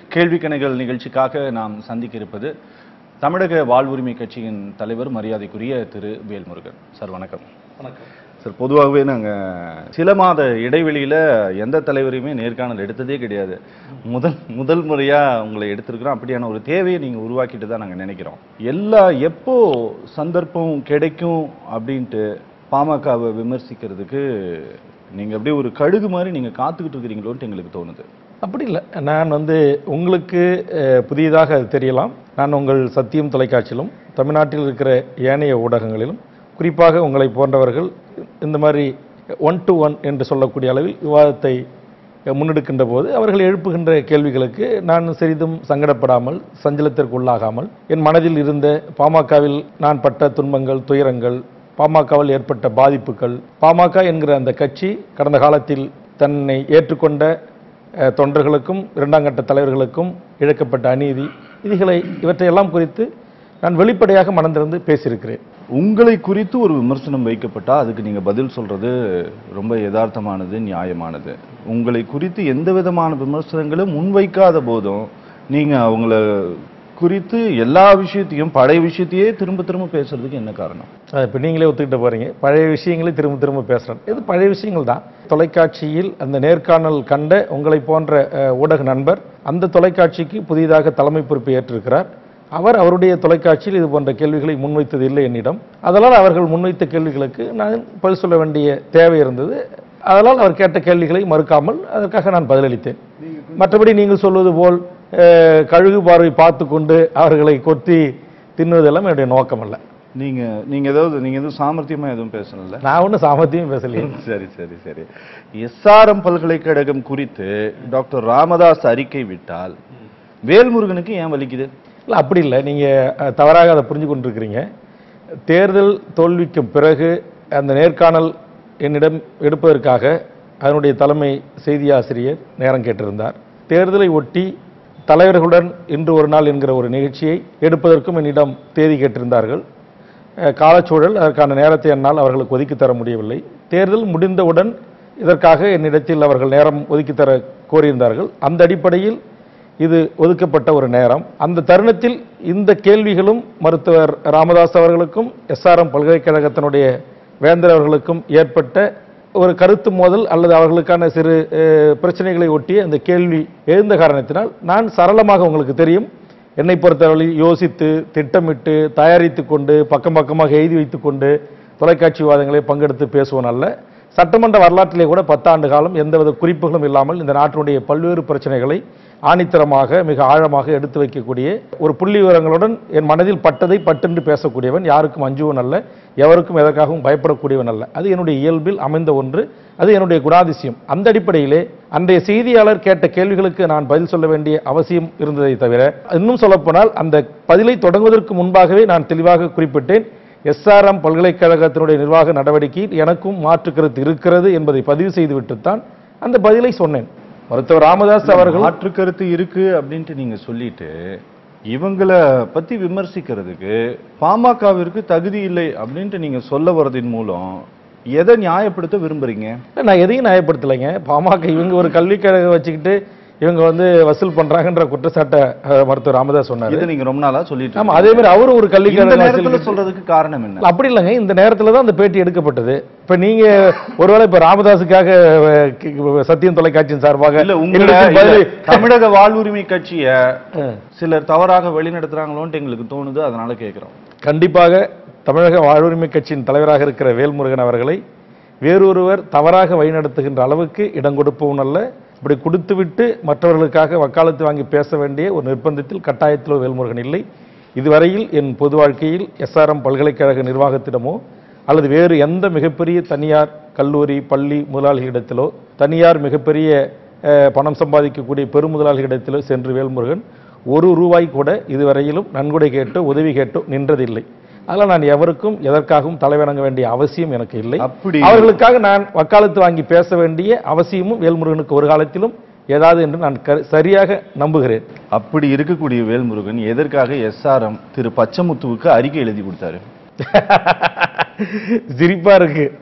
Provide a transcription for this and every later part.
கேள்வி கணைகள் நிகழ்ச்சிக்காக நாம் சந்திக்க இருப்பது தமிழக வாழ்வுரிமை கட்சியின் தலைவர் மரியாதைக்குரிய திரு வேல்முருகன் சார் வணக்கம் வணக்கம் சார் பொதுவாகவே நாங்கள் சில மாத இடைவெளியில் எந்த தலைவரையுமே நேர்காணல் எடுத்ததே கிடையாது முதல் முதல் முறையாக உங்களை எடுத்திருக்கிறோம் அப்படியான ஒரு தேவையை நீங்கள் உருவாக்கிட்டு தான் நாங்கள் நினைக்கிறோம் எல்லா எப்போ சந்தர்ப்பம் கிடைக்கும் அப்படின்ட்டு பாமகவை விமர்சிக்கிறதுக்கு நீங்கள் அப்படியே ஒரு கழுகு மாதிரி நீங்கள் காத்துக்கிட்டு இருக்கிறீங்களோன்ட்டு எங்களுக்கு தோணுது அப்படி இல்லை நான் வந்து உங்களுக்கு அஹ், புதியதாக அது தெரியலாம் நான் உங்கள் சத்தியம் தொலைக்காட்சியிலும் தமிழ்நாட்டில் இருக்கிற ஏனைய ஊடகங்களிலும் குறிப்பாக உங்களை போன்றவர்கள் இந்த மாதிரி ஒன் டு ஒன் என்று சொல்லக்கூடிய அளவில் விவாதத்தை அஹ், முன்னெடுக்கின்ற போது அவர்கள் எழுப்புகின்ற கேள்விகளுக்கு நான் சிறிதும் சங்கடப்படாமல் சஞ்சலத்திற்கு உள்ளாகாமல் என் மனதில் இருந்த பாமகவில் நான் பட்ட துன்பங்கள் துயரங்கள் பாமகவில் ஏற்பட்ட பாதிப்புகள் பாமக என்கிற அந்த கட்சி கடந்த காலத்தில் தன்னை ஏற்றுக்கொண்ட அஹ், தொண்டர்களுக்கும் இரண்டாம் கட்ட தலைவர்களுக்கும் இழக்கப்பட்ட அநீதி இதுகளை இவற்றையெல்லாம் குறித்து நான் வெளிப்படையாக மனந்திறந்து பேசியிருக்கிறேன் உங்களை குறித்து ஒரு விமர்சனம் வைக்கப்பட்டா அதுக்கு நீங்க பதில் சொல்றது ரொம்ப யதார்த்தமானது நியாயமானது உங்களை குறித்து எந்த விதமான விமர்சனங்களும் முன்வைக்காத போதும் நீங்க அவங்கள குறித்து எல்லா விஷயத்தையும் பழைய விஷயத்தையே திரும்ப திரும்ப பேசுறதுக்கு என்ன காரணம் இப்போ நீங்களே ஒத்துக்கிட்டு போறீங்க பழைய விஷயங்களை திரும்ப திரும்ப பேசுகிறேன் இது பழைய விஷயங்கள் தான் தொலைக்காட்சியில் அந்த நேர்காணல் கண்ட உங்களை போன்ற அஹ், ஊடக நண்பர் அந்த தொலைக்காட்சிக்கு புதிதாக தலைமை பொறுப்பை ஏற்றிருக்கிறார் அவர் அவருடைய தொலைக்காட்சியில் இது போன்ற கேள்விகளை முன்வைத்தது இல்லை என்னிடம் அதனால் அவர்கள் முன்வைத்த கேள்விகளுக்கு நான் பதில் சொல்ல வேண்டிய தேவை இருந்தது அதனால் அவர் கேட்ட கேள்விகளை மறுக்காமல் அதற்காக நான் பதிலளித்தேன் மற்றபடி நீங்கள் சொல்வது போல் அஹ், கழுகு பார்வை பார்த்து கொண்டு அவர்களை கொத்தி தின்னுவதெல்லாம் என்னுடைய நோக்கம் அல்ல நீங்க நீங்க ஏதாவது நீங்க எதுவும் சாமர்த்தியமா எதுவும் பேசணும்ல நான் ஒன்றும் சாமர்த்தியம் பேசலையே சரி சரி சரி எஸ்ஆர்எம் பல்கலைக்கழகம் குறித்து டாக்டர் ராமதாஸ் அறிக்கை விட்டால் வேல்முருகனுக்கு ஏன் வலிக்குது இல்லை அப்படி இல்லை நீங்கள் தவறாக அதை புரிஞ்சு கொண்டிருக்கிறீங்க தேர்தல் தோல்விக்கு பிறகு அந்த நேர்காணல் என்னிடம் எடுப்பதற்காக அதனுடைய தலைமை செய்தி ஆசிரியர் நேரம் கேட்டிருந்தார் தேர்தலை ஒட்டி தலைவர்களுடன் இன்று ஒரு நாள் என்கிற ஒரு நிகழ்ச்சியை எடுப்பதற்கும் என்னிடம் தேதி கேட்டிருந்தார்கள் அஹ், காலச்சூழல் அதற்கான நேரத்தை என்னால் அவர்களுக்கு ஒதுக்கி தர முடியவில்லை தேர்தல் முடிந்தவுடன் இதற்காக என்னிடத்தில் அவர்கள் நேரம் ஒதுக்கி தர கோரியிருந்தார்கள் அந்த அடிப்படையில் இது ஒதுக்கப்பட்ட ஒரு நேரம் அந்த தருணத்தில் இந்த கேள்விகளும் மருத்துவர் ராமதாஸ் அவர்களுக்கும் எஸ்ஆர்எம் பல்கலைக்கழகத்தினுடைய வேந்தர் அவர்களுக்கும் ஏற்பட்ட ஒரு கருத்து மோதல் அல்லது அவர்களுக்கான சிறு அஹ், பிரச்சனைகளை ஒட்டிய அந்த கேள்வி எழுந்த காரணத்தினால் நான் சரளமாக உங்களுக்கு தெரியும் என்னை பொறுத்தவரை யோசித்து திட்டமிட்டு தயாரித்து கொண்டு பக்கம் பக்கமாக எழுதி வைத்துக்கொண்டு தொலைக்காட்சி விவாதங்களை பங்கெடுத்து பேசுவோன் அல்ல சட்டமன்ற வரலாற்றிலே கூட பத்தாண்டு காலம் எந்தவித குறிப்புகளும் இல்லாமல் இந்த நாட்டினுடைய பல்வேறு பிரச்சனைகளை ஆணித்தரமாக மிக ஆழமாக எடுத்து வைக்கக்கூடிய ஒரு புள்ளி விவரங்களுடன் என் மனதில் பட்டதை பட்டென்று பேசக்கூடியவன் யாருக்கும் அஞ்சுவன் அல்ல எவருக்கும் எதற்காகவும் பயப்படக்கூடியவன் அல்ல அது என்னுடைய இயல்பில் அமைந்த ஒன்று அது என்னுடைய குணாதிசயம் அந்த அடிப்படையிலே அன்றைய செய்தியாளர் கேட்ட கேள்விகளுக்கு நான் பதில் சொல்ல வேண்டிய அவசியம் இருந்ததை தவிர இன்னும் சொல்லப்போனால் அந்த பதிலை தொடங்குவதற்கு முன்பாகவே நான் தெளிவாக குறிப்பிட்டேன் எஸ்ஆர்எம் பல்கலைக்கழகத்தினுடைய நிர்வாக நடவடிக்கையில் எனக்கும் மாற்று கருத்து இருக்கிறது என்பதை பதிவு செய்துவிட்டுத்தான் அந்த பதிலை சொன்னேன் மருத்துவர் ராமதாஸ் அவர்கள் மாற்று கருத்து இருக்கு அப்படின்ட்டு நீங்க சொல்லிட்டு இவங்கள பத்தி விமர்சிக்கிறதுக்கு பாமகவிற்கு தகுதி இல்லை அப்படின்ட்டு நீங்க சொல்ல வர்றதின் மூலம் எதை நியாயப்படுத்த விரும்புறீங்க நான் எதையும் நியாயப்படுத்தலைங்க பாமக இவங்க ஒரு கல்விக் கழகம் வச்சுக்கிட்டு இவங்க வந்து வசூல் பண்றாங்கன்ற குற்றச்சாட்டை அஹ், மருத்துவர் ராமதாஸ் சொன்னாரு இதை நீங்க ரொம்ப நாளா சொல்லிட்டு ஆமா அதே மாதிரி அவரும் ஒரு கல்விக் இந்த கழகம் நேரத்துல வசூல் சொல்றதுக்கு காரணம் என்ன அப்படி இல்லைங்க இந்த நேரத்துல தான் அந்த பேட்டி எடுக்கப்பட்டது இப்ப நீங்க ஒருவேளை இப்ப ராமதாஸுக்காக அஹ், கி- சத்தியம் தொலைக்காட்சியின் சார்பாக இல்ல உங்களை என்னிடத்தில் இல்ல, பதிலை- தமிழக வாழ்வுரிமை கட்சிய அஹ், சிலர் தவறாக வழிநடத்துறாங்களோன்ட்டு எங்களுக்கு தோணுது அதனால கேக்குறோம் கண்டிப்பாக தமிழக வாழ்வுரிமை கட்சியின் தலைவராக இருக்கிற வேல்முருகன் அவர்களை வேறொருவர் தவறாக வழிநடத்துகின்ற அளவுக்கு இடம் கொடுப்பவன் அல்ல இப்படி கொடுத்துவிட்டு மற்றவர்களுக்காக வக்காலத்து வாங்கி பேச வேண்டிய ஒரு நிர்பந்தத்தில் கட்டாயத்திலோ வேல்முருகன் இல்லை இதுவரையில் என் பொது வாழ்க்கையில் எஸ்ஆர்எம் பல்கலைக்கழக நிர்வாகத்திடமோ அல்லது வேறு எந்த மிகப்பெரிய தனியார் கல்லூரி பள்ளி முதலாளிகளிடத்திலோ தனியார் மிகப்பெரிய அஹ், பணம் சம்பாதிக்கக்கூடிய பெருமுதலாளிகளிடத்திலோ சென்று வேல்முருகன் ஒரு ரூபாய் கூட இதுவரையிலும் நன்கொடை கேட்டோ உதவி கேட்டோ நின்றதில்லை அதனால் நான் எவருக்கும் எதற்காகவும் தலைவணங்க வேண்டிய அவசியம் எனக்கு இல்லை அப்படி அவர்களுக்காக நான் வக்காலத்து வாங்கி பேச வேண்டிய அவசியமும் வேல்முருகனுக்கு ஒரு காலத்திலும் ஏதாவது என்று நான் கரு- சரியாக நம்புகிறேன் அப்படி இருக்கக்கூடிய வேல்முருகன் எதற்காக எஸ்ஆர்எம் திரு பச்சமுத்துவுக்கு அறிக்கை எழுதி கொடுத்தாரு சிரிப்பா இருக்கு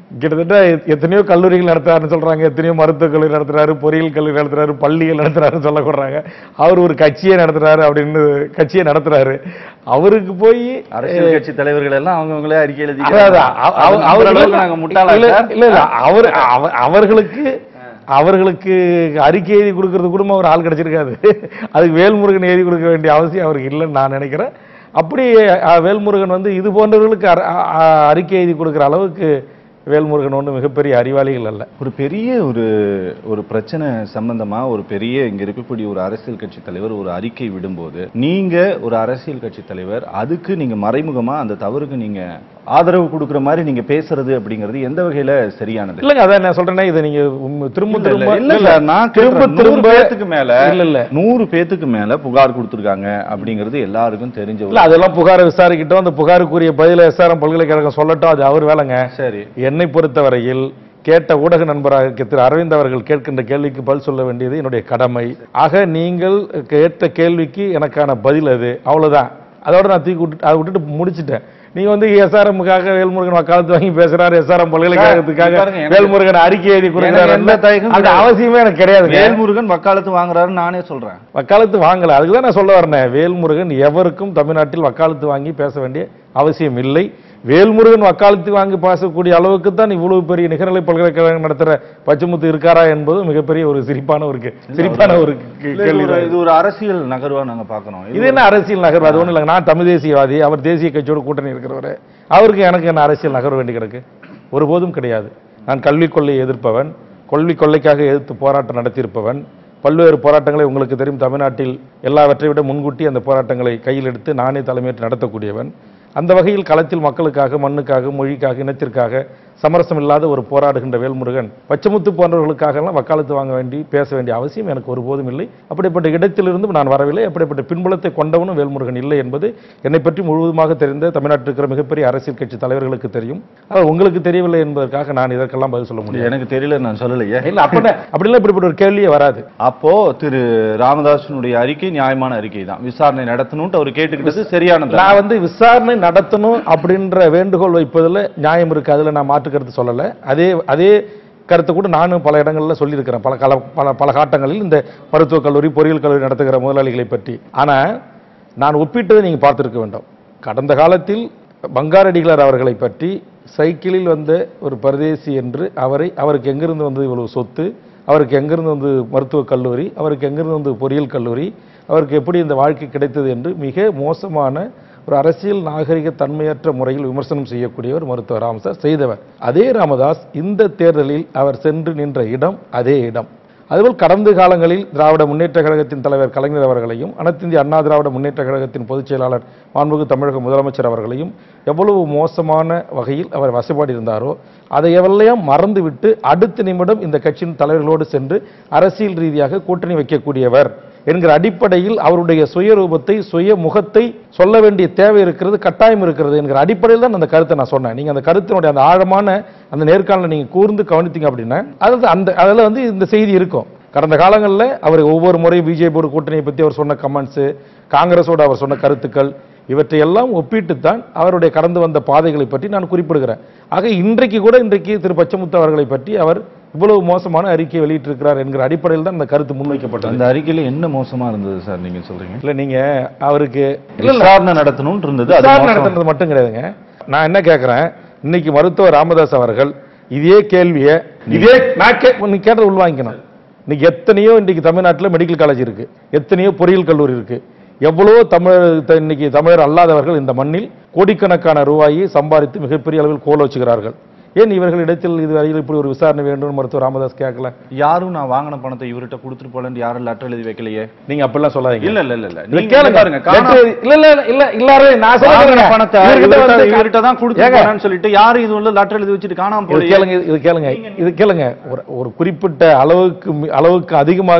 கிட்டத்தட்ட எத்- எத்தனையோ கல்லூரிகள் நடத்துறாருன்னு சொல்றாங்க எத்தனையோ மருத்துவக் கல்லூரி நடத்துறாரு பொறியியல் கல்லூரி நடத்துறாரு பள்ளிகள் நடத்துறாருன்னு சொல்ல கொடுறாங்க அவர் ஒரு கட்சியை நடத்துறாரு அப்படின்னு கட்சியை நடத்துறாரு அவருக்கு போய் அரசியல் கட்சி தலைவர்கள் எல்லாம் அவங்கவுங்களே அறிக்கை எழுதி அதாவது அவ- அவ- அவர்களுக்கு நாங்க முட்டாளா இல்ல சார்? இல்ல இல்ல அவர் அவ- அவர்களுக்கு அவர்களுக்கு அறிக்கை எழுதி கொடுக்கறது கூட ஒரு ஆள் கிடைச்சிருக்காது அதுக்கு வேல்முருகன் எழுதி கொடுக்க வேண்டிய அவசியம் அவருக்கு இல்லைன்னு நான் நினைக்கிறேன் அப்படி அஹ், வேல்முருகன் வந்து இது போன்றவர்களுக்கு அர- அ- அ- அறிக்கை எழுதி கொடுக்குற அளவுக்கு வேல்முருகன் ஒன்றும் மிகப்பெரிய அறிவாளிகள் அல்ல ஒரு பெரிய ஒரு ஒரு பிரச்சனை சம்பந்தமா ஒரு பெரிய இங்க இருக்கக்கூடிய ஒரு அரசியல் கட்சி தலைவர் ஒரு அறிக்கை விடும்போது நீங்க ஒரு அரசியல் கட்சி தலைவர் அதுக்கு நீங்க மறைமுகமா அந்த தவறுக்கு நீங்க ஆதரவு கொடுக்கிற மாதிரி நீங்க பேசுறது அப்படிங்கிறது எந்த வகையில சரியானது இல்லங்க அதான் நான் சொல்றேன்னா இதை நீங்க உம் திரும்ப இல்ல, இல்ல, திரும்ப இல்ல சார், நான் திரும்ப திரும்ப திரும்ப திரும்ப பேத்துக்கு மேல இல்ல இல்ல நூறு பேத்துக்கு மேல புகார் கொடுத்திருக்காங்க அப்படிங்கிறது எல்லாருக்கும் தெரிஞ்ச ஒரு இல்ல அதெல்லாம் புகாரை விசாரிக்கட்டும் அந்த புகாருக்குரிய பதில எஸ்ஆர்எம் பல்கலைக்கழகம் சொல்லட்டும் அது அவர் வேலைங்க சரி என்னை பொறுத்தவரையில் கேட்ட ஊடக நண்பராக இருக்க திரு அரவிந்த் அவர்கள் கேட்கின்ற கேள்விக்கு பதில் சொல்ல வேண்டியது என்னுடைய கடமை ஆக நீங்கள் கேட்ட கேள்விக்கு எனக்கான பதில் அது அவ்வளவுதான் அதோட நான் தூக்கி விட்டு அதை விட்டுட்டு முடிச்சிட்டேன் நீங்க வந்து எஸ்ஆர்எம்முக்காக வேல்முருகன் வக்காலத்து வாங்கி பேசுறாரு எஸ்ஆர்எம் பல்கலைக்கழகத்துக்காக சார், பாருங்க, எனக்கு- வேல்முருகன் அறிக்கை எழுதி கொடுக்குறாரு எந்த தயக்கமும் அந்த கிடையாது. அவசியமே எனக்கு கிடையாது வேல்முருகன் வக்காலத்து வாங்குறாருன்னு நானே சொல்றேன் வக்காலத்து வாங்கல அதுக்கு தான் நான் சொல்ல வரேன் வேல்முருகன் எவருக்கும் தமிழ்நாட்டில் வக்காலத்து வாங்கி பேச வேண்டிய அவசியம் இல்லை வேல்முருகன் வக்காலத்து வாங்கி பேசக்கூடிய அளவுக்கு தான் இவ்வளவு பெரிய நிகர்நிலை பல்கலைக்கழகம் நடத்துற பச்சைமுத்து இருக்காரா என்பது மிகப்பெரிய ஒரு சிரிப்பான ஒரு கே- சிரிப்பான ஒரு கே- இல்ல, இது கேள்வி ஒரு- இது ஒரு அரசியல் நகர்வா நாங்க பாக்குறோம் இது என்ன அரசியல் நகர்வு அது ஒண்ணும் இல்லைங்க நான் தமிழ் தேசியவாதி அவர் தேசிய கட்சியோட கூட்டணி இருக்கிறவர் அவருக்கு எனக்கு என்ன அரசியல் நகர்வு வேண்டி கிடக்கு ஒருபோதும் கிடையாது நான் கல்வி கொள்ளையை எதிர்ப்பவன் கல்வி கொள்ளைக்காக எதிர்த்து போராட்டம் நடத்தியிருப்பவன் பல்வேறு போராட்டங்களை உங்களுக்கு தெரியும் தமிழ்நாட்டில் எல்லாவற்றை விட முன்கூட்டி அந்த போராட்டங்களை கையில் எடுத்து நானே தலைமையேற்று நடத்தக்கூடியவன் அந்த வகையில் களத்தில் மக்களுக்காக மண்ணுக்காக மொழிக்காக இனத்திற்காக சமரசம் இல்லாத ஒரு போராடுகின்ற வேல்முருகன் பச்சைமுத்து போன்றவர்களுக்காக எல்லாம் வக்காலத்து வாங்க வேண்டி பேச வேண்டிய அவசியம் எனக்கு ஒருபோதும் இல்லை அப்படிப்பட்ட இடத்திலிருந்து நான் வரவில்லை அப்படிப்பட்ட பின்புலத்தை கொண்டவனும் வேல்முருகன் இல்லை என்பது என்னை பற்றி முழுவதுமாக தெரிந்த தமிழ்நாட்டில் இருக்கிற மிகப்பெரிய அரசியல் கட்சி தலைவர்களுக்கு தெரியும் ஆனால் உங்களுக்கு தெரியவில்லை என்பதற்காக நான் இதற்கெல்லாம் பதில் சொல்ல முடியும் எனக்கு தெரியல நான் சொல்லலையே இல்ல அப்படி அப்படிலாம் இப்படிப்பட்ட ஒரு கேள்வியே வராது அப்போ திரு ராமதாசனுடைய அறிக்கை நியாயமான அறிக்கை தான் விசாரணை நடத்தணும்ட்டு அவர் கேட்டுக்கிட்டது சரியானது நான் வந்து விசாரணை நடத்தணும் அப்படின்ற வேண்டுகோள் வைப்பதில் நியாயம் இருக்கு அதுல நான் மாற்று கருத்து சொல்லலை அதே அதே கருத்தை கூட நானும் பல இடங்கள்ல சொல்லியிருக்கிறேன் பல கல பல பல காட்டங்களில் இந்த மருத்துவக் கல்லூரி பொறியியல் கல்லூரி நடத்துகிற முதலாளிகளை பற்றி ஆனா நான் ஒப்பிட்டதை நீங்க பார்த்திருக்க வேண்டும் கடந்த காலத்தில் பங்காரடிகளார் அவர்களை பற்றி சைக்கிளில் வந்த ஒரு பரதேசி என்று அவரை அவருக்கு எங்கிருந்து வந்தது இவ்வளவு சொத்து அவருக்கு எங்கிருந்து வந்து மருத்துவக் கல்லூரி அவருக்கு எங்கிருந்து வந்து பொறியியல் கல்லூரி அவருக்கு எப்படி இந்த வாழ்க்கை கிடைத்தது என்று மிக மோசமான ஒரு அரசியல் நாகரிக தன்மையற்ற முறையில் விமர்சனம் செய்யக்கூடியவர் மருத்துவர் ராமதாஸ் செய்தவர் அதே ராமதாஸ் இந்த தேர்தலில் அவர் சென்று நின்ற இடம் அதே இடம் அதுபோல் கடந்த காலங்களில் திராவிட முன்னேற்ற கழகத்தின் தலைவர் கலைஞர் அவர்களையும் அனைத்து இந்திய அண்ணா திராவிட முன்னேற்ற கழகத்தின் பொதுச் செயலாளர் மாண்புமிகு தமிழக முதலமைச்சர் அவர்களையும் எவ்வளவு மோசமான வகையில் அவர் வசப்பாடி இருந்தாரோ அதை எவெல்லாம் மறந்துவிட்டு அடுத்த நிமிடம் இந்த கட்சியின் தலைவர்களோடு சென்று அரசியல் ரீதியாக கூட்டணி வைக்கக்கூடியவர் என்கிற அடிப்படையில் அவருடைய சுயரூபத்தை சுய முகத்தை சொல்ல வேண்டிய தேவை இருக்கிறது கட்டாயம் இருக்கிறது என்கிற அடிப்படையில் தான் அந்த கருத்தை நான் சொன்னேன் நீங்க அந்த கருத்தினுடைய அந்த ஆழமான அந்த நேர்காணலை நீங்க கூர்ந்து கவனித்தீங்க அப்படின்னா அதாவது அந்த அதில் வந்து இந்த செய்தி இருக்கும் கடந்த காலங்களில் அவர் ஒவ்வொரு முறையும் பிஜேபியோட கூட்டணியை பற்றி அவர் சொன்ன கமெண்ட்ஸு காங்கிரஸோட அவர் சொன்ன கருத்துக்கள் இவற்றை எல்லாம் ஒப்பிட்டுத்தான் அவருடைய கடந்து வந்த பாதைகளை பற்றி நான் குறிப்பிடுகிறேன் ஆக இன்றைக்கு கூட இன்றைக்கு திரு பச்சமுத்து அவர்களை பற்றி அவர் இவ்வளவு மோசமான அறிக்கையை வெளியிட்டிருக்கிறார் என்கிற அடிப்படையில் தான் இந்த கருத்து முன்வைக்கப்பட்டது அந்த அறிக்கையில என்ன மோசமா இருந்தது சார் நீங்க சொல்றீங்க இல்ல நீங்க அவருக்கு இல்ல இல்ல விசாரணை நடத்தணும்னு இருந்தது அது விசாரணை மோசம். நடத்துறது மட்டும் கிடையாதுங்க நான் என்ன கேட்கிறேன் இன்னைக்கு மருத்துவர் ராமதாஸ் அவர்கள் இதே கேள்வியை இதே நான் கே நீ கேட்டதை உள்வாங்கிக்கணும் இன்னைக்கு எத்தனையோ இன்னைக்கு தமிழ்நாட்டில் மெடிக்கல் காலேஜ் இருக்கு எத்தனையோ பொறியியல் கல்லூரி இருக்கு எவ்வளவோ தமிழ் த- இன்னைக்கு தமிழர் அல்லாதவர்கள் இந்த மண்ணில் கோடிக்கணக்கான ரூபாயை சம்பாதித்து மிகப்பெரிய அளவில் கோல வச்சுக்கிறார்கள் ஏன் இவர்களிடத்தில் இதுவரையில் இப்படி ஒரு விசாரணை வேண்டும் மருத்துவர் ராமதாஸ் கேட்கல யாரும் நான் வாங்கின பணத்தை இவர்கிட்ட கொடுத்துட்டு போலன்னு யாரும் லெட்டர் எழுதி வைக்கலையே நீங்க அப்படிலாம் சொல்லாதீங்க இல்ல இல்ல இல்ல இல்ல இல்ல நீங்க கேளுங்க பாருங்க காணாம லெட்டர் இல்ல இல்ல இல்ல இல்லாரு நான் வாங்கின சொல்றேன் பணத்தை இவர்கிட்ட இவர்கிட்ட வந்து இவர்கிட்ட தான் கொடுத்து ஏங்க, போனேன்னு சொல்லிட்டு யாரும் இது உள்ள லெட்டர் எழுதி வச்சுட்டு காணாம இது போலயே கேளுங்க இது கேளுங்க இது கேளுங்க ஒரு ஒரு குறிப்பிட்ட அளவுக்கு மி- அளவுக்கு அதிகமாக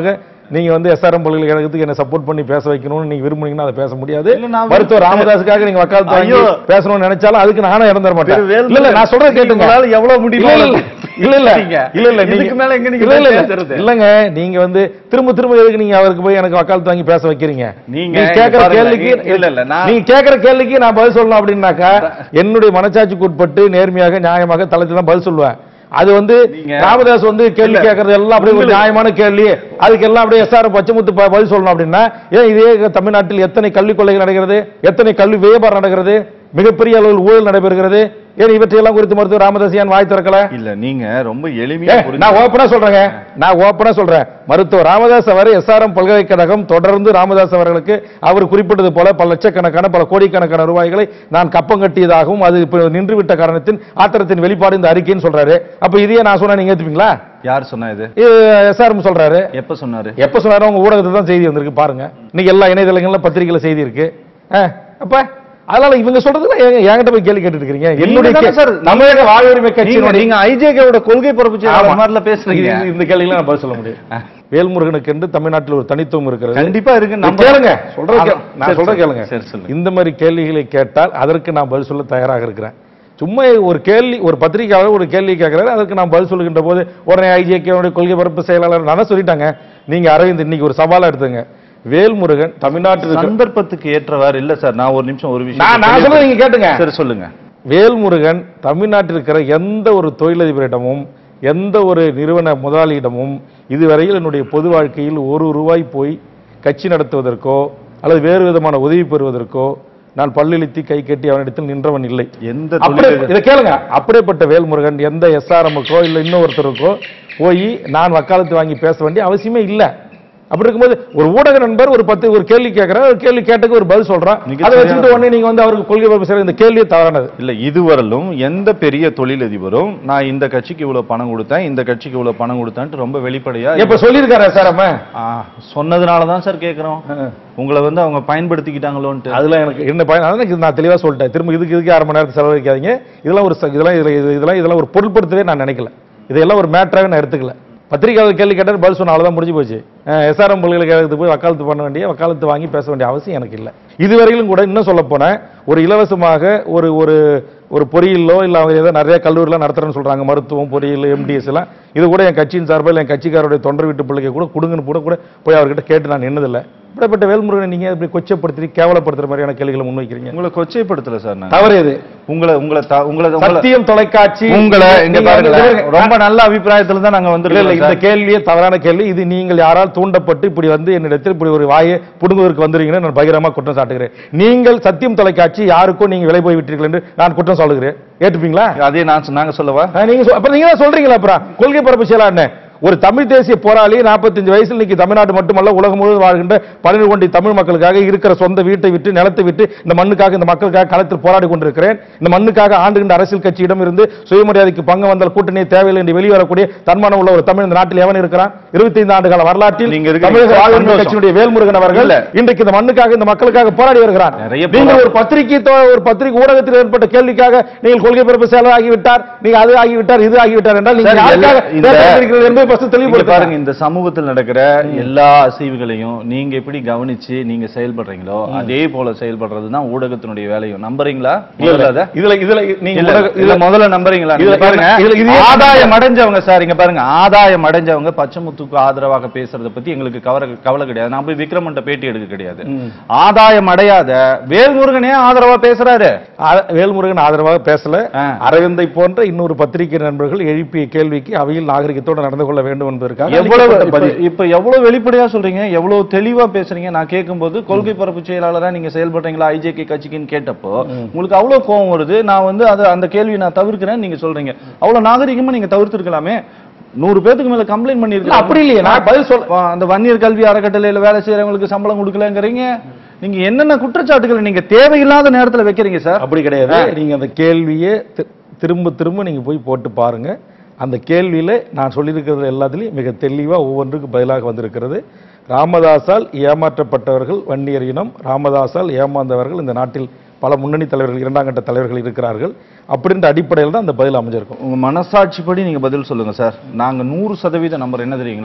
நீங்க வந்து எஸ்ஆர்எம் பல்கலைக்கழகத்துக்கு என்ன சப்போர்ட் பண்ணி பேச வைக்கணும்னு நீங்க விரும்புனீங்கன்னா அதை பேச முடியாது இல்ல, நான் மருத்துவர் ராமதாஸுக்காக நீங்க வக்காலத்து வாங்கி ஐயோ. பேசணும்னு நினைச்சாலும் அதுக்கு நானும் இடம் தர மாட்டேன் திரு வேல்முருகன், இல்ல இல்ல நான் சொல்றத கேட்டுங்க உங்களால எவ்வளவு முடியுமோ இல்ல, இல்ல, இல்ல இல்ல நீங்க. இல்ல இல்ல நீங்க இதுக்கு மேல எங்க நீங்க இல்ல, இல்ல, இல்ல. பேசுறது? இல்லங்க நீங்க வந்து திரும்ப திரும்ப எதுக்கு நீங்க அவருக்கு போய் எனக்கு வக்காலத்து வாங்கி பேச வைக்கிறீங்க நீங்க நீங்க கேக்குற பாருங்க, கேள்விக்கு இல்ல, இல்ல, நான்- நீங்க கேக்குற கேள்விக்கு நான் பதில் சொல்லணும் அப்படின்னாக்கா என்னுடைய மனசாட்சிக்கு உட்பட்டு நேர்மையாக நியாயமாக தளத்தில் தான் பதில் சொல்லுவேன் அது வந்து நீங்க- ராமதாஸ் வந்து கேள்வி இல்ல. கேட்கறது எல்லாம் அப்படியே ஒரு உங்களுக்கு- நியாயமான கேள்வி அதுக்கெல்லாம் அப்படியே எஸ்ஆர் பச்சைமுத்து ப- பதில் சொல்லணும் அப்படின்னா ஏன் இதே தமிழ்நாட்டில் எத்தனை கல்வி கொள்ளைகள் நடக்கிறது எத்தனை கல்வி வியாபாரம் நடக்கிறது மிகப்பெரிய அளவில் ஊழல் நடைபெறுகிறது ஏன் இவற்றையெல்லாம் குறித்து மருத்துவர் ராமதாஸ் ஏன் வாய் திறக்கல இல்ல நீங்க ரொம்ப ஏ, எளிமையா நான் புரிஞ்சு ஓப்பனா சொல்றேங்க நான் ஓப்பனா சொல்றேன் மருத்துவர் ராமதாஸ் அவர் எஸ்ஆர்எம் பல்கலைக்கழகம் தொடர்ந்து ராமதாஸ் அவர்களுக்கு அவர் குறிப்பிட்டது போல பல லட்சக்கணக்கான பல கோடிக்கணக்கான ரூபாய்களை நான் கப்பம் கட்டியதாகவும் அது இப்ப நின்றுவிட்ட காரணத்தின் ஆத்திரத்தின் வெளிப்பாடு இந்த அறிக்கைன்னு சொல்றாரு அப்ப இதையே நான் சொன்னா நீங்க ஏத்துப்பீங்களா யார் சொன்னா இது எஸ்ஆர்எம் சொல்றாரு எப்ப சொன்னாரு எப்ப சொன்னாரு உங்க ஊடகத்துல தான் செய்தி வந்திருக்கு பாருங்க இன்னைக்கு எல்லா இணையதளங்கள்ல பத்திரிகையில செய்தி இருக்கு ஆ, அப்ப அதனால இவங்க சொல்றதுல ஏங்க என்கிட்ட போய் கேள்வி கேட்டுட்டு இருக்கீங்க என்னுடைய தானே கே- சார், தமிழக வாழ்வுரிமை நீங்க கட்சியினுடைய நீங்க ஐஜேகேவோட கொள்கை பரப்பு ஆமா. செய்யற மாதிரில பேசுறீங்க இது- இந்த கேள்வியில நான் பதில் சொல்ல முடியும் வேல்முருகனுக்கு என்று தமிழ்நாட்டில் ஒரு தனித்துவம் இருக்கிறது கண்டிப்பா இருக்கு நீங்க நம்ம- கேளுங்க சொல்றது கே- அதான். நான் சரி, சொல்ற சரி. கேளுங்க சரி, சொல்லுங்க. இந்த மாதிரி கேள்விகளை கேட்டால் அதற்கு நான் பதில் சொல்ல தயாராக இருக்கிறேன் சும்மா ஒரு கேள்வி ஒரு பத்திரிகையாளர் ஒரு கேள்வி கேட்கிறாரு அதற்கு நான் பதில் சொல்லுகின்ற போது உடனே ஐஜேகேவுடைய கொள்கை பரப்பு செயலாளர் நான் சொல்லிட்டாங்க நீங்க அரவிந்த் இன்னைக்கு ஒரு சவாலா எடுத்துங்க வேல்முருகன் தமிழ்நாட்டில் இருக்கிற- சந்தர்ப்பத்துக்கு ஏற்றவாறு இல்ல சார் நான் ஒரு நிமிஷம் ஒரு விஷயம் நான் நான் சொல்றது நீங்க கேட்டுங்க சரி சொல்லுங்க வேல்முருகன் தமிழ்நாட்டில் இருக்கிற எந்த ஒரு தொழிலதிபரிடமும் எந்த ஒரு நிறுவன முதலாளியிடமும் இதுவரையில் என்னுடைய பொது வாழ்க்கையில் ஒரு ரூபாய் போய் கட்சி நடத்துவதற்கோ அல்லது வேறு விதமான உதவி பெறுவதற்கோ நான் பல்லிழித்து கை கட்டி அவனிடத்தில் நின்றவன் இல்லை எந்த அப்படியே தொழில் இதை கேளுங்க அப்படிப்பட்ட வேல்முருகன் எந்த எஸ்ஆர்எம்முக்கோ இல்லை இன்னொருத்தருக்கோ போய் நான் வக்காலத்து வாங்கி பேச வேண்டிய அவசியமே இல்லை அப்படி இருக்கும்போது ஒரு ஊடக நண்பர் ஒரு பத்து ஒரு கேள்வி கேட்கிறார் ஒரு கேள்வி கேட்டக்கு ஒரு பதில் சொல்றான் மிகச் அதை சரியான- வச்சுட்டு உடனே நீங்க வந்து அவருக்கு கொள்கை பரப்பு செய்யற இந்த கேள்வியே தவறானது இல்ல இதுவரையிலும் எந்த பெரிய தொழிலதிபரும் நான் இந்த கட்சிக்கு இவ்வளவு பணம் கொடுத்தேன் இந்த கட்சிக்கு இவ்வளவு பணம் கொடுத்தேன்ட்டு ரொம்ப வெளிப்படையா இப்ப சொல்லியிருக்காரு சார் அம்மா ஆ, சொன்னதுனால தான் சார் கேக்குறோம் உங்களை வந்து அவங்க பயன்படுத்திக்கிட்டாங்களோன்ட்டு அதுல எனக்கு என்ன பயன் அதான் இது நான் தெளிவா சொல்லிட்டேன் திரும்ப இதுக்கு இதுக்கு அரை மணி நேரத்துக்கு செலவழிக்காதீங்க இதெல்லாம் ஒரு ச- இதெல்லாம் இதுல இது- இதெல்லாம் இதெல்லாம் ஒரு பொருட்படுத்தவே நான் நினைக்கல இதெல்லாம் ஒரு மேட்டராக நான் எடுத்துக்கல பத்திரிகையாளர் கேள்வி கேட்டார் பதில் சொன்ன அவ்வளவுதான் முடிஞ்சு போச்சு எஸ்ஆர்எம் பல்கலைக்கழகத்துக்கு போய் வக்காலத்து பண்ண வேண்டிய வக்காலத்து வாங்கி பேச வேண்டிய அவசியம் எனக்கு இல்லை இதுவரையிலும் கூட இன்னும் சொல்ல போனேன் ஒரு இலவசமாக ஒரு ஒரு ஒரு பொறியியலோ இல்லை அவங்க ஏதோ நிறைய கல்லூரிலாம் நடத்துறேன்னு சொல்றாங்க மருத்துவம் பொறியியல் எம்டிஎஸ் எல்லாம் இது கூட என் கட்சியின் சார்பில் என் கட்சிக்காரருடைய தொண்டர் வீட்டு பிள்ளைக்கு கூட கொடுங்கன்னு கூட கூட போய் அவர்கிட்ட கேட்டு நான் நின்னதில்லை இப்படிப்பட்ட வேல்முருகனை நீங்க இப்படி கொச்சப்படுத்தி கேவலப்படுத்துற மாதிரியான கேள்விகளை முன்வைக்கிறீங்க உங்களை கொச்சைப்படுத்தல சார் நான் தவறு இது உங்களை உங்களை த- உங்களை உங்களை- சத்தியம் தொலைக்காட்சி உங்களை இங்க நீங்க வந்து பாருங்க பாருங்க. ரொம்ப நல்ல அபிப்பிராயத்துல தான் நாங்க இல்ல இல்ல இந்த வந்து கேள்வியே தவறான கேள்வி இது நீங்கள் யாரால் தூண்டப்பட்டு இப்படி வந்து என்னிடத்தில் இப்படி ஒரு வாயை புடுங்குவதற்கு வந்துறீங்கன்னு நான் பகிரமா குற்றம் சாட்டுகிறேன் நீங்கள் சத்தியம் தொலைக்காட்சி யாருக்கோ நீங்க விலை போய் விட்டீர்கள் என்று நான் குற்றம் சொல்லுகிறேன் ஏற்றுப்பீங்களா அதே நான் சொ- நாங்க சொல்லவா ஆ, நீங்க சொ- அப்புறம் நீங்க தான் சொல்றீங்களா அப்புறம் கொள்கை பரப்பு செயலாளர் ஒரு தமிழ் தேசிய போராளி 45 வயசுல இன்னைக்கு தமிழ்நாடு மட்டுமல்ல உலகம் முழுவதும் வாழ்கின்ற பன்னிரண்டு கோடி தமிழ் மக்களுக்காக இருக்கிற சொந்த வீட்டை விட்டு நிலத்தை விட்டு இந்த மண்ணுக்காக இந்த மக்களுக்காக களத்தில் போராடி கொண்டிருக்கிறேன் இந்த மண்ணுக்காக ஆண்டுகின்ற அரசியல் கட்சியிடம் இருந்து சுயமரியாதைக்கு பங்கு வந்தால் கூட்டணி தேவையில்லை என்று வெளிவரக்கூடிய தன்மானம் உள்ள ஒரு தமிழ் இந்த நாட்டில் எவன் இருக்கிறான் 25 ஆண்டு கால வரலாற்றில் நீங்க இருக்கிறீங்க. தமிழக வாழ்வுரிமை சந்தோஷம். கட்சியினுடைய வேல்முருகன் அவர்கள் இல்ல. இன்றைக்கு இந்த மண்ணுக்காக இந்த மக்களுக்காக போராடி வருகிறார் நிறைய நீங்கள் போராட்டம். ஒரு பத்திரிகை தோ- ஒரு பத்திரிகை ஊடகத்தில் ஏற்பட்ட கேள்விக்காக நீங்கள் கொள்கை பரப்பு செயலர் ஆகிவிட்டார் நீங்க அது ஆகிவிட்டார் இது ஆகிவிட்டார் என்றால் நீங்கள் சார், யாருக்காக இந்த- தேர்ந்தெடுக்கிறீர்கள் என்பதை first இங்க தெளிவுபடுத்துங்க. பாருங்க இந்த சமூகத்தில் நடக்கிற எல்லா அசைவுகளையும் நீங்க எப்படி கவனிச்சு நீங்க செயல்படுறீங்களோ அதே போல செயல்படுறது தான் ஊடகத்தினுடைய வேலையும் நம்புறீங்களா இல்ல, முதல்ல இல்ல. அதை? இதுல இதுல நீங்க இல்ல, ஊடக- இதுல இதுல முதல்ல நம்புறீங்களா இதுல நீங்க பாருங்க இதுல இது ஏன் ஆதாயம் அடைஞ்சவங்க சார் இங்க பாருங்க ஆதாயம் அடைஞ்சவங்க பச்சைமுத்துக்கு ஆதரவாக பேசுறத பத்தி எங்களுக்கு கவலை கவலை கிடையாது நான் போய் விக்ரமன்ட்ட பேட்டி எடுக்க கிடையாது ஆதாயம் அடையாத வேல்முருகனே ஆதரவா பேசுறாரு ஆ- வேல்முருகன் ஆதரவாக பேசல ஆ. அரவிந்தை போன்ற இன்னொரு பத்திரிகை நண்பர்கள் எழுப்பிய கேள்விக்கு அவையில் நாகரிகத்தோடு நடந்து கொள்ள வேண்டும் என்பதற்காக எவ்வளவு அளிக்கப்பட்ட இப்ப- பதில். இப்ப எவ்வளவு வெளிப்படையா சொல்றீங்க எவ்வளவு தெளிவா பேசுறீங்க நான் கேட்கும்போது கொள்கை பரப்பு செயலாளரா நீங்க செயல்படுறீங்களா ஐஜேகே கட்சிக்குன்னு கேட்டப்போ உங்களுக்கு அவ்வளவு கோவம் வருது நான் வந்து அது அந்த கேள்வி நான் தவிர்க்கிறேன் நீங்க சொல்றீங்க அவ்வளவு நாகரிகமா நீங்க தவிர்த்திருக்கலாமே நூறு பேத்துக்கு மேல கம்ப்ளைண்ட் இல்ல, பண்ணிருக்கீங்க அப்படி இல்லையே நான் பதில் சொல்ல வா, அந்த வன்னியர் கல்வி அறக்கட்டளையில வேலை செய்யறவங்களுக்கு சம்பளம் கொடுக்கலங்கிறீங்க நீங்க என்னென்ன குற்றச்சாட்டுகளை நீங்க தேவையில்லாத நேரத்துல வைக்கிறீங்க சார் அப்படி கிடையாது நீங்க அந்த கேள்வியை தி- திரும்ப திரும்ப நீங்க போய் போட்டு பாருங்க அந்த கேள்வியில நான் சொல்லியிருக்கிறது எல்லாத்துலயும் மிக தெளிவா ஒவ்வொன்றுக்கு பதிலாக வந்திருக்கிறது ராமதாஸால் ஏமாற்றப்பட்டவர்கள் வன்னியர் இனம் ராமதாஸால் ஏமாந்தவர்கள் இந்த நாட்டில் பல முன்னணி தலைவர்கள் இரண்டாம் கட்ட தலைவர்கள் இருக்கிறார்கள் அப்படின்ற அடிப்படையில் தான் அந்த பதில் அமைஞ்சிருக்கும் உங்க மனசாட்சிப்படி நீங்க பதில் சொல்லுங்க சார் நாங்க நூறு சதவீத நம்பர் என்ன தெரியுங்களா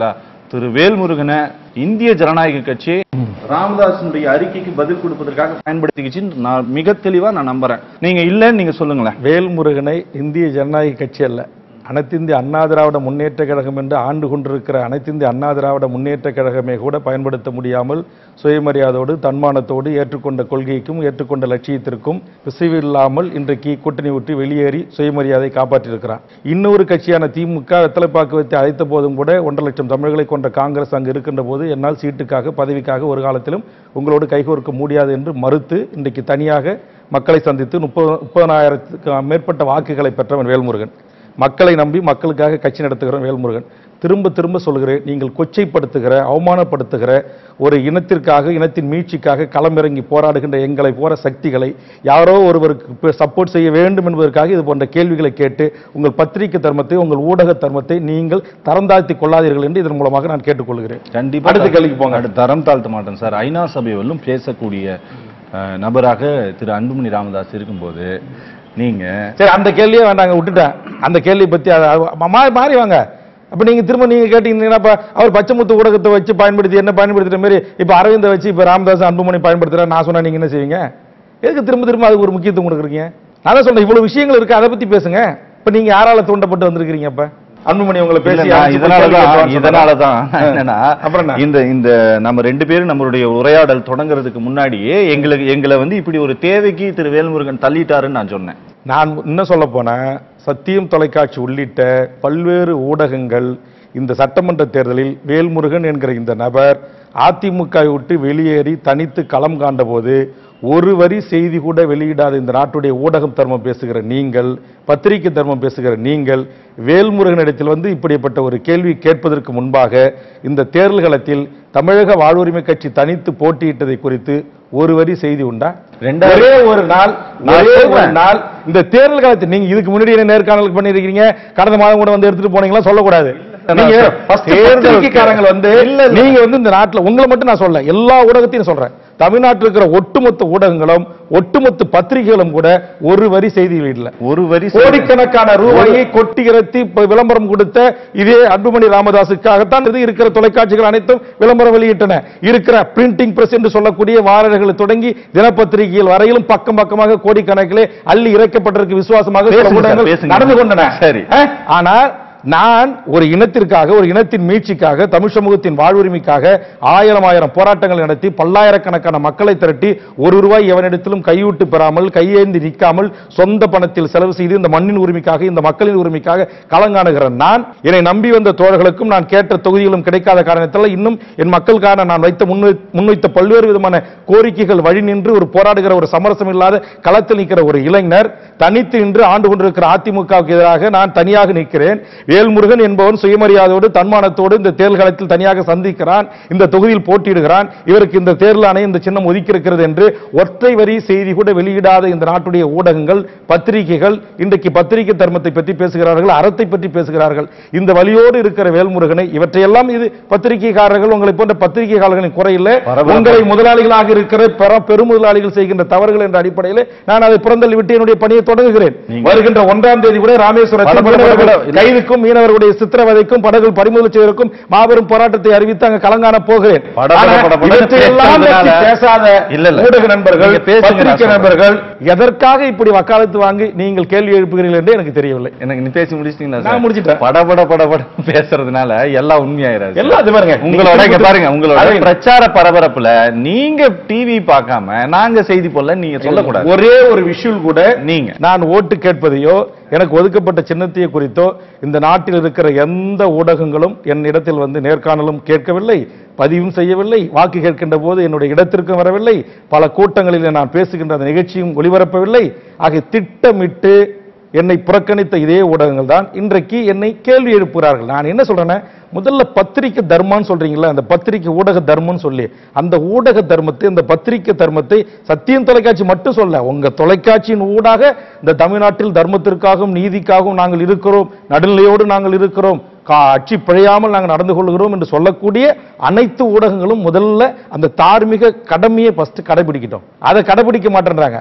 திரு வேல்முருகனை இந்திய ஜனநாயக கட்சி ராமதாசனுடைய அறிக்கைக்கு பதில் கொடுப்பதற்காக பயன்படுத்திக்கிச்சுன்னு நான் மிக தெளிவா நான் நம்புறேன் நீங்க இல்லைன்னு நீங்க சொல்லுங்களேன் வேல்முருகனை இந்திய ஜனநாயக கட்சி அல்ல அனைத்திந்திய அண்ணா திராவிட முன்னேற்ற கழகம் என்று ஆண்டு கொண்டிருக்கிற அனைத்திந்திய அண்ணா திராவிட முன்னேற்ற கழகமே கூட பயன்படுத்த முடியாமல் சுயமரியாதையோடு தன்மானத்தோடு ஏற்றுக்கொண்ட கொள்கைக்கும் ஏற்றுக்கொண்ட லட்சியத்திற்கும் பிசைவில்லாமல் இன்றைக்கு கூட்டணி விட்டு வெளியேறி சுயமரியாதை காப்பாற்றியிருக்கிறான் இன்னொரு கட்சியான திமுக வெத்தலைப்பாக்கு வைத்து அழைத்த போதும் கூட ஒன்றரை லட்சம் தமிழர்களை கொண்ட காங்கிரஸ் அங்கு இருக்கின்ற போது என்னால் சீட்டுக்காக பதவிக்காக ஒரு காலத்திலும் உங்களோடு கைகோர்க்க முடியாது என்று மறுத்து இன்றைக்கு தனியாக மக்களை சந்தித்து முப்பது முப்பதனாயிரத்துக்கு மேற்பட்ட வாக்குகளை பெற்றவன் வேல்முருகன் மக்களை நம்பி மக்களுக்காக கட்சி நடத்துகிறவன் வேல்முருகன் திரும்ப திரும்ப சொல்கிறேன் நீங்கள் கொச்சைப்படுத்துகிற அவமானப்படுத்துகிற ஒரு இனத்திற்காக இனத்தின் மீட்சிக்காக களமிறங்கி போராடுகின்ற எங்களை போற சக்திகளை யாரோ ஒருவருக்கு சப்போர்ட் செய்ய வேண்டும் என்பதற்காக இது போன்ற கேள்விகளை கேட்டு உங்கள் பத்திரிகை தர்மத்தை உங்கள் ஊடக தர்மத்தை நீங்கள் தரந்தாழ்த்தி கொள்ளாதீர்கள் என்று இதன் மூலமாக நான் கேட்டுக்கொள்கிறேன் கண்டிப்பா அடுத்த கேள்விக்கு போங்க. அடுத்த தரம் தாழ்த்த மாட்டேன் சார் ஐநா சபையிலும் பேசக்கூடிய அஹ், நபராக திரு அன்புமணி ராமதாஸ் இருக்கும்போது நீங்க சரி அந்த கேள்வியே வேண்டாங்க விட்டுட்டேன் அந்த கேள்வி பத்தி அத- அ- மா- மாறி வாங்க அப்ப நீங்க திரும்ப நீங்க கேட்டீங்கன்னா இப்ப அவர் பச்சைமுத்து ஊடகத்தை வச்சு பயன்படுத்தி என்ன பயன்படுத்துற மாதிரி இப்ப அரவிந்தை வச்சு இப்ப ராமதாஸ் அன்புமணி பயன்படுத்துற நான் சொன்னா நீங்க என்ன செய்வீங்க எதுக்கு திரும்ப திரும்ப அதுக்கு ஒரு முக்கியத்துவம் கொடுக்குறீங்க நான் தான் சொல்றேன் இவ்வளவு விஷயங்கள் இருக்கு அதை பத்தி பேசுங்க இப்ப நீங்க யாரால தூண்டப்பட்டு வந்திருக்கீங்க அப்ப அன்புமணி உங்களை இல்ல, பேசி நான் அழைச்சு போய் கேள்வி இதனாலதான் கேட்கலாம்னு இதனாலதான் சொன்னாரா? என்னன்னா அப்புறம் என்ன? இந்த இந்த நம்ம ரெண்டு பேரும் நம்மளுடைய உரையாடல் தொடங்குறதுக்கு முன்னாடியே எங்களுக்கு எங்களை வந்து இப்படி ஒரு தேவைக்கு திரு வேல்முருகன் தள்ளிட்டாருன்னு நான் சொன்னேன் நான் இன்னும் சொல்ல போனேன் சத்தியம் தொலைக்காட்சி உள்ளிட்ட பல்வேறு ஊடகங்கள் இந்த சட்டமன்ற தேர்தலில் வேல்முருகன் என்கிற இந்த நபர் அதிமுகவை விட்டு வெளியேறி தனித்து களம் காண்டபோது ஒரு வரி செய்தி கூட வெளியிடாத இந்த நாட்டுடைய ஊடகம் தர்மம் பேசுகிற நீங்கள் பத்திரிகை தர்மம் பேசுகிற நீங்கள் வேல்முருகனிடத்தில் வந்து இப்படிப்பட்ட ஒரு கேள்வி கேட்பதற்கு முன்பாக இந்த தேர்தல் களத்தில் தமிழக வாழ்வுரிமை கட்சி தனித்து போட்டியிட்டதை குறித்து ஒரு வரி செய்தி உண்டா ரெண்டாவது- ஒரே ஒரு நாள் நான் ஒரே ஒரு சொல்றேன். நாள் இந்த தேர்தல் காலத்தில் நீங்க இதுக்கு முன்னாடி என்ன நேர்காணல் பண்ணிருக்கீங்க கடந்த மாதம் கூட வந்து எடுத்துட்டு போனீங்களா சொல்லக்கூடாது நீங்க first தேர்தல் தேர்தலுக்கு- பத்திரிகைக்காரங்க வந்து இல்ல, இல்ல. நீங்க வந்து இந்த நாட்டுல உங்களை மட்டும் நான் சொல்ல எல்லா ஊடகத்தையும் சொல்றேன் தமிழ்நாட்டில் இருக்கிற ஒட்டுமொத்த ஊடகங்களும் ஒட்டுமொத்த பத்திரிகைகளும் கூட ஒரு வரி செய்தி வெளியிடல ஒரு வரி செய்தி- கோடிக்கணக்கான ரூபாயை கொட்டி இறத்தி இப்ப விளம்பரம் கொடுத்த இதே அன்புமணி ராமதாசுக்காகத்தான் இது இருக்கிற தொலைக்காட்சிகள் அனைத்தும் விளம்பரம் வெளியிட்டன இருக்கிற பிரிண்டிங் பிரஸ் என்று சொல்லக்கூடிய வாரர்கள் தொடங்கி தினப்பத்திரிகைகள் வரையிலும் பக்கம் பக்கமாக கோடிக்கணக்கிலே அள்ளி இறைக்கப்பட்டிருக்கு விசுவாசமாக சில பேசுங்க சார், ஊடகங்கள் பேசுங்க. நடந்து கொண்டன சரி. அஹ், ஆனால் நான் ஒரு இனத்திற்காக ஒரு இனத்தின் மீட்சிக்காக தமிழ் சமூகத்தின் வாழ்வுரிமைக்காக ஆயிரம் ஆயிரம் போராட்டங்கள் நடத்தி பல்லாயிரக்கணக்கான மக்களை திரட்டி ஒரு ரூபாய் எவனிடத்திலும் கையூட்டு பெறாமல் கையேந்தி நிற்காமல் சொந்த பணத்தில் செலவு செய்து இந்த மண்ணின் உரிமைக்காக இந்த மக்களின் உரிமைக்காக களங்காணுகிற நான் என்னை நம்பி வந்த தோழர்களுக்கும் நான் கேட்ட தொகுதிகளும் கிடைக்காத காரணத்தால் இன்னும் என் மக்களுக்கான நான் வைத்த முன்வை- முன்வைத்த பல்வேறு விதமான கோரிக்கைகள் வழி நின்று ஒரு போராடுகிற ஒரு சமரசம் இல்லாத களத்தில் நிற்கிற ஒரு இளைஞர் தனித்து நின்று ஆண்டு கொண்டிருக்கிற அதிமுகவுக்கு எதிராக நான் தனியாக நிற்கிறேன் வேல்முருகன் என்பவன் சுயமரியாதையோடு தன்மானத்தோடு இந்த தேர்தல் களத்தில் தனியாக சந்திக்கிறான் இந்த தொகுதியில் போட்டியிடுகிறான் இவருக்கு இந்த தேர்தல் ஆணையம் இந்த சின்னம் ஒதுக்கி இருக்கிறது என்று ஒற்றை வரி செய்தி கூட வெளியிடாத இந்த நாட்டுடைய ஊடகங்கள் பத்திரிகைகள் இன்றைக்கு பத்திரிகை தர்மத்தை பற்றி பேசுகிறார்கள் அறத்தை பற்றி பேசுகிறார்கள் இந்த வழியோடு இருக்கிற வேல்முருகனை இவற்றையெல்லாம் இது பத்திரிகைக்காரர்கள் உங்களை போன்ற பத்திரிகையாளர்களின் குறையில்லை பரபரப்பா- உங்களை முதலாளிகளாக இருக்கிற பெற பெருமுதலாளிகள் செய்கின்ற தவறுகள் என்ற அடிப்படையில் நான் அதை புறந்தள்ளி விட்டு என்னுடைய பணியை தொடங்குகிறேன் நீங்க- வருகின்ற ஒன்றாம் தேதி கூட ராமேஸ்வரத்தில் படபட- மீனவர்கள் படபட- கைதுக்கும் மீனவர்களுடைய சித்திரவதைக்கும் படகுகள் பறிமுதல் செய்வதற்கும் மாபெரும் போராட்டத்தை அறிவித்து அங்க கலங்காண போகிறேன் படபட- ஆனா, படபடன்னு இவற்றையெல்லாம் பேசுறதுனால- பற்றி பேசாத இல்ல, இல்ல. ஊடக நண்பர்கள் நீங்க பேசுங்க, நான் பத்திரிகை சொல்றேன். நண்பர்கள் எதற்காக இப்படி வக்காலத்து வாங்கி நீங்கள் கேள்வி எழுப்புகிறீர்கள் என்று எனக்கு தெரியவில்லை எனக்கு நீ பேசி முடிச்சிட்டீங்களா நான் முடிச்சிட்டேன். படபட படபட பேசுறதுனால எல்லாம் உண்மையாயிராது எல்லாம் அது பாருங்க. உங்களோட நீங்க இங்க பாருங்க உங்களோட அரவிந்த். பிரச்சார பரபரப்புல நீங்க டிவி பார்க்காம நாங்க செய்தி போல நீங்க சொல்லக்கூடாது ஒரே ஒரு விஷுவல் கூட நீங்க நான் ஓட்டு கேட்பதையோ எனக்கு ஒதுக்கப்பட்ட சின்னத்தையோ குறித்தோ இந்த நாட்டில் இருக்கிற எந்த ஊடகங்களும் என் இடத்தில் வந்து நேர்காணலும் கேட்கவில்லை பதிவும் செய்யவில்லை வாக்கு கேட்கின்ற போது என்னுடைய இடத்திற்கும் வரவில்லை பல கூட்டங்களில் நான் பேசுகின்ற அந்த நிகழ்ச்சியும் ஒளிபரப்பவில்லை ஆக திட்டமிட்டு என்னை புறக்கணித்த இதே ஊடகங்கள் தான் இன்றைக்கு என்னை கேள்வி எழுப்புகிறார்கள் நான் என்ன சொல்றேன்னா முதல்ல பத்திரிக்கை தர்மம்னு சொல்றீங்களா அந்த பத்திரிக்கை ஊடக தர்மம்னு சொல்லி அந்த ஊடக தர்மத்தை இந்த பத்திரிக்கை தர்மத்தை சத்தியம் தொலைக்காட்சி மட்டும் சொல்ல உங்க தொலைக்காட்சியின் ஊடாக இந்த தமிழ்நாட்டில் தர்மத்திற்காகவும் நீதிக்காகவும் நாங்கள் இருக்கிறோம் நடுநிலையோடு நாங்கள் இருக்கிறோம் கா- அச்சி பிழையாமல் நாங்கள் நடந்து கொள்கிறோம் என்று சொல்லக்கூடிய அனைத்து ஊடகங்களும் முதல்ல அந்த தார்மீக கடமையை ஃபர்ஸ்ட் கடைபிடிக்கிட்டோம் அதை கடைபிடிக்க மாட்டேன்றாங்க